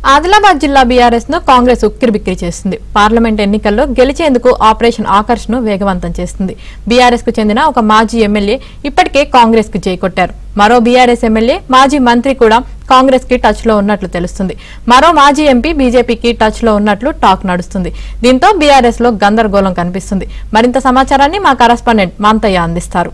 ఆదిలాబాద్ జిల్లా బీఆర్ఎస్ ను కాంగ్రెస్ ఉక్కిరిబిక్కిరి చేస్తుంది పార్లమెంట్ ఎన్నికల్లో గెలిచేందుకు ఆపరేషన్ ఆకర్ష్ ను వేగవంతం చేస్తుంది బీఆర్ఎస్ కు చెందిన ఒక మాజీ ఎమ్మెల్యే ఇప్పటికే కాంగ్రెస్ కు చేకొట్టారు మరో బీఆర్ఎస్ ఎమ్మెల్యే మాజీ మంత్రి కూడా కాంగ్రెస్ కి టచ్ లో ఉన్నట్లు తెలుస్తుంది మరో మాజీ ఎంపీ బీజేపీకి టచ్ లో ఉన్నట్లు టాక్ నడుస్తుంది దీంతో బీఆర్ఎస్ లో గందరగోళం కనిపిస్తుంది మరింత సమాచారాన్ని మా కరస్పాండెంట్ మాంతయ్య అందిస్తారు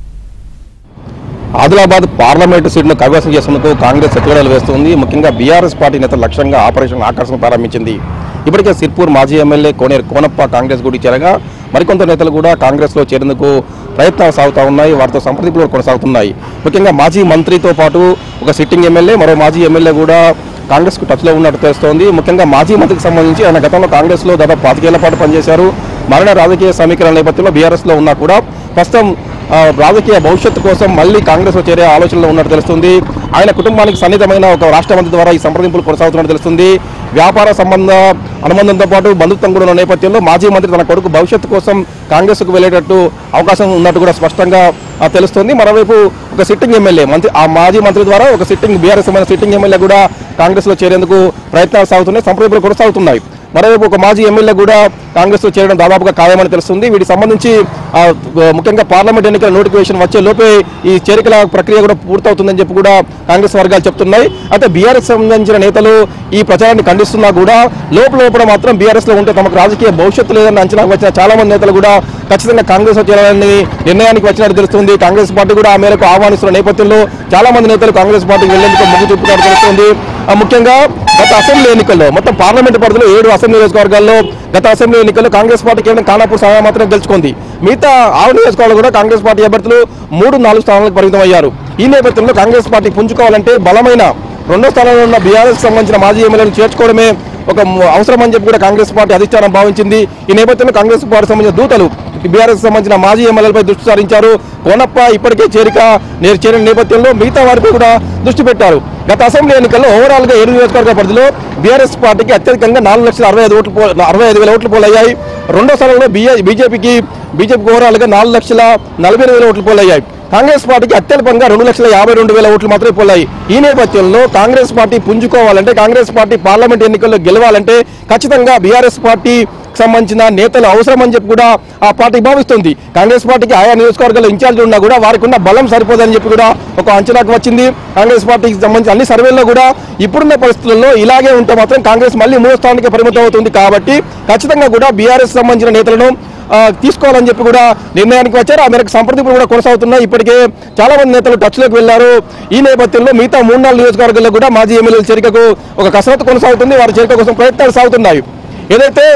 ఆదిలాబాద్ పార్లమెంటు సీట్ను కైవసం చేసేందుకు కాంగ్రెస్ ఎత్తుగడలు వేస్తుంది ముఖ్యంగా బీఆర్ఎస్ పార్టీ నేతల లక్ష్యంగా ఆపరేషన్ ఆకర్షణ ప్రారంభించింది ఇప్పటికే సిర్పూర్ మాజీ ఎమ్మెల్యే కోనేరు కోనప్ప కాంగ్రెస్ గుడి చేరగా మరికొంత నేతలు కూడా కాంగ్రెస్లో చేరేందుకు ప్రయత్నాలు సాగుతూ ఉన్నాయి వారితో సంప్రదింపులు కూడా కొనసాగుతున్నాయి ముఖ్యంగా మాజీ మంత్రితో పాటు ఒక సిట్టింగ్ ఎమ్మెల్యే మరో మాజీ ఎమ్మెల్యే కూడా కాంగ్రెస్ కు టచ్లో ఉన్నట్టు తెలుస్తోంది ముఖ్యంగా మాజీ మంత్రికి సంబంధించి ఆయన గతంలో కాంగ్రెస్లో దాదాపు పాతికేళ్ల పాటు పనిచేశారు మరణ రాజకీయ సమీకరణ నేపథ్యంలో బీఆర్ఎస్లో ఉన్నా కూడా ప్రస్తుతం ఆ, రాజకీయ భవిష్యత్తు కోసం మళ్ళీ కాంగ్రెస్లో చేరే ఆలోచనలో ఉన్నట్టు తెలుస్తుంది ఆయన కుటుంబానికి సన్నిహితమైన ఒక రాష్ట్ర మంత్రి ద్వారా ఈ సంప్రదింపులు కొనసాగుతున్నట్టు తెలుస్తుంది వ్యాపార సంబంధ అనుబంధంతో పాటు బంధుత్వం కూడా ఉన్న నేపథ్యంలో మాజీ మంత్రి తన కొడుకు భవిష్యత్తు కోసం కాంగ్రెస్కు వెళ్ళేటట్టు అవకాశం ఉన్నట్టు కూడా స్పష్టంగా ఆ, తెలుస్తుంది మరోవైపు ఒక సిట్టింగ్ ఎమ్మెల్యే మంత్రి ఆ మాజీ మంత్రి ద్వారా ఒక సిట్టింగ్ బీఆర్ఎస్ సంబంధించిన సిట్టింగ్ ఎమ్మెల్యే కూడా కాంగ్రెస్లో చేరేందుకు ప్రయత్నాలు సాగుతున్నాయి సంప్రదింపులు కొనసాగుతున్నాయి మరోవైపు ఒక మాజీ ఎమ్మెల్యే కూడా కాంగ్రెస్లో చేరడం దాదాపుగా ఖాయమని తెలుస్తుంది వీటికి సంబంధించి ఆ, ముఖ్యంగా పార్లమెంట్ ఎన్నికల నోటిఫికేషన్ వచ్చే లోపే ఈ చేరికల ప్రక్రియ కూడా పూర్తవుతుందని చెప్పి కూడా కాంగ్రెస్ వర్గాలు చెప్తున్నాయి అయితే బీఆర్ఎస్ సంబంధించిన నేతలు ఈ ప్రచారాన్ని ఖండిస్తున్నా కూడా లోపల లోపల మాత్రం బీఆర్ఎస్ లో ఉంటే తమకు రాజకీయ భవిష్యత్తు లేదని అంచనాకు వచ్చిన చాలా మంది నేతలు కూడా ఖచ్చితంగా కాంగ్రెస్ లో చేరాలని నిర్ణయానికి వచ్చినట్టు తెలుస్తుంది కాంగ్రెస్ పార్టీ కూడా ఆ మేరకు ఆహ్వానిస్తున్న నేపథ్యంలో చాలా మంది నేతలు కాంగ్రెస్ పార్టీకి వెళ్లేందుకు మొగ్గు చూపుతున్నట్టు తెలుస్తుంది ఆ, ముఖ్యంగా గత అసెంబ్లీ ఎన్నికల్లో మొత్తం పార్లమెంట్ పరిధిలో ఏడు అసెంబ్లీ నియోజకవర్గాల్లో గత అసెంబ్లీ ఎన్నికల్లో కాంగ్రెస్ పార్టీ కేవలం ఖానాపూర్ సహాయ మాత్రం గెలుచుకుంది మిగతా ఆరు నియోజకవర్గాలు కూడా కాంగ్రెస్ పార్టీ అభ్యర్థులు మూడు నాలుగు స్థానాలకు పరిమితం అయ్యారు ఈ నేపథ్యంలో కాంగ్రెస్ పార్టీ పుంజుకోవాలంటే బలమైన రెండో స్థానంలో ఉన్న బీఆర్ఎస్ సంబంధించిన మాజీ ఎమ్మెల్యేలను చేర్చుకోవడమే ఒక ము- అవసరం అని చెప్పి కూడా కాంగ్రెస్ పార్టీ అధిష్టానం భావించింది ఈ నేపథ్యంలో కాంగ్రెస్ పార్టీ సంబంధించిన దూతలు బీఆర్ఎస్ సంబంధించిన మాజీ ఎమ్మెల్యేలపై దృష్టి సారించారు కోనప్ప ఇప్పటికే చేరిక నేరు చేరిన నేపథ్యంలో మిగతా వారిపై కూడా దృష్టి పెట్టారు గత అసెంబ్లీ ఎన్నికల్లో ఓవరాల్ గా ఏడు నియోజకవర్గ పరిధిలో బీఆర్ఎస్ పార్టీకి అత్యధికంగా నాలుగు లక్షల అరవై ఐదు ఓట్లు పో- అరవై ఐదు వేల ఓట్లు పోలయ్యాయి రెండో స్థానంలో బీఏ బీజేపీకి బీజేపీకి ఓవరాల్ గా నాలుగు లక్షల నలభై ఎనిమిది వేల ఓట్లు పోలయ్యాయి కాంగ్రెస్ పార్టీకి అత్యల్పంగా రెండు లక్షల యాభై రెండు వేల ఓట్లు మాత్రమే పోలాయి ఈ నేపథ్యంలో కాంగ్రెస్ పార్టీ పుంజుకోవాలంటే కాంగ్రెస్ పార్టీ పార్లమెంట్ ఎన్నికల్లో గెలవాలంటే ఖచ్చితంగా బీఆర్ఎస్ పార్టీ సంబంధించిన నేతలు అవసరం అని చెప్పి కూడా ఆ పార్టీ భావిస్తుంది కాంగ్రెస్ పార్టీకి ఆయా నియోజకవర్గాల్లో ఇన్ఛార్జ్ ఉన్నా కూడా వారికి ఉన్న బలం సరిపోదని చెప్పి కూడా ఒక అంచనాకు వచ్చింది కాంగ్రెస్ పార్టీకి సంబంధించిన అన్ని సర్వేల్లో కూడా ఇప్పుడున్న పరిస్థితుల్లో ఇలాగే ఉంటే మాత్రం కాంగ్రెస్ మళ్ళీ మూడో స్థానానికి పరిమితం అవుతుంది కాబట్టి ఖచ్చితంగా కూడా బీఆర్ఎస్ సంబంధించిన నేతలను ఆ, తీసుకోవాలని చెప్పి కూడా నిర్ణయానికి వచ్చారు ఆ మేరకు సంప్రదింపులు కూడా కొనసాగుతున్నాయి ఇప్పటికే చాలా మంది నేతలు టచ్ లోకి వెళ్లారు ఈ నేపథ్యంలో మిగతా మూడు నాలుగు నియోజకవర్గాల్లో కూడా మాజీ ఎమ్మెల్యేల చేరికకు ఒక కసరత్తు కొనసాగుతుంది వారి చేరిక కోసం ప్రయత్నాలు సాగుతున్నాయి ఏదైతే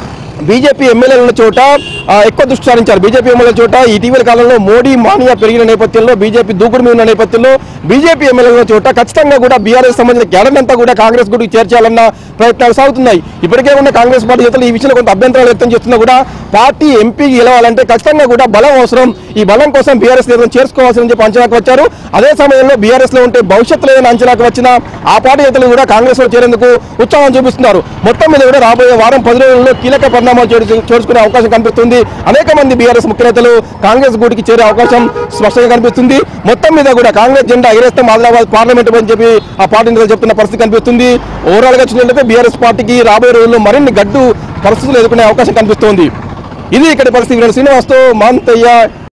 బీజేపీ ఎమ్మెల్యేలు ఉన్న చోట ఆ, ఎక్కువ దృష్టి సారించారు బీజేపీ ఎమ్మెల్యేల చోట ఇటీవల కాలంలో మోడీ మానియా పెరిగిన నేపథ్యంలో బీజేపీ దూకుడు మీద ఉన్న నేపథ్యంలో బీజేపీ ఎమ్మెల్యేల చోట ఖచ్చితంగా కూడా బీఆర్ఎస్ సంబంధించిన క్యాడర్ అంతా కూడా కాంగ్రెస్ గుడికి చేర్చాలన్న ప్రయత్నాలు సాగుతున్నాయి ఇప్పటికే ఉన్న కాంగ్రెస్ పార్టీ నేతలు ఈ విషయంలో కొంత అభ్యంతరాలు వ్యక్తం చేస్తున్నా కూడా పార్టీ ఎంపీ గెలవాలంటే ఖచ్చితంగా కూడా బలం అవసరం ఈ బలం కోసం బీఆర్ఎస్ నేతలను చేర్చుకోవాల్సిందని చెప్పి అంచనాకు వచ్చారు అదే సమయంలో బీఆర్ఎస్ లో ఉంటే భవిష్యత్తు లేదని అంచనాకు వచ్చిన ఆ పార్టీ నేతలు కూడా కాంగ్రెస్ లో చేరేందుకు ఉత్సాహం చూపిస్తున్నారు మొత్తం మీద కూడా రాబోయే వారం పది రోజుల్లో కీలక పరిణామాలు చోటు చేర్చుకునే అవకాశం కనిపిస్తుంది అనేక మంది బీఆర్ఎస్ ముఖ్య నేతలు కాంగ్రెస్ గూటికి చేరే అవకాశం స్పష్టంగా కనిపిస్తుంది మొత్తం మీద కూడా కాంగ్రెస్ జెండా ఎగరేస్తాం ఆదిలాబాద్ పార్లమెంట్ అని చెప్పి ఆ పార్టీ నేతలు చెప్తున్న పరిస్థితి కనిపిస్తుంది ఓవరాల్ గా చూసినట్లయితే బీఆర్ఎస్ పార్టీకి రాబోయే రోజుల్లో మరిన్ని గడ్డు పరిస్థితులు ఎదుర్కొనే అవకాశం కనిపిస్తోంది ఇది ఇక్కడ పరిస్థితి శ్రీనివాస్తో మాంతయ్య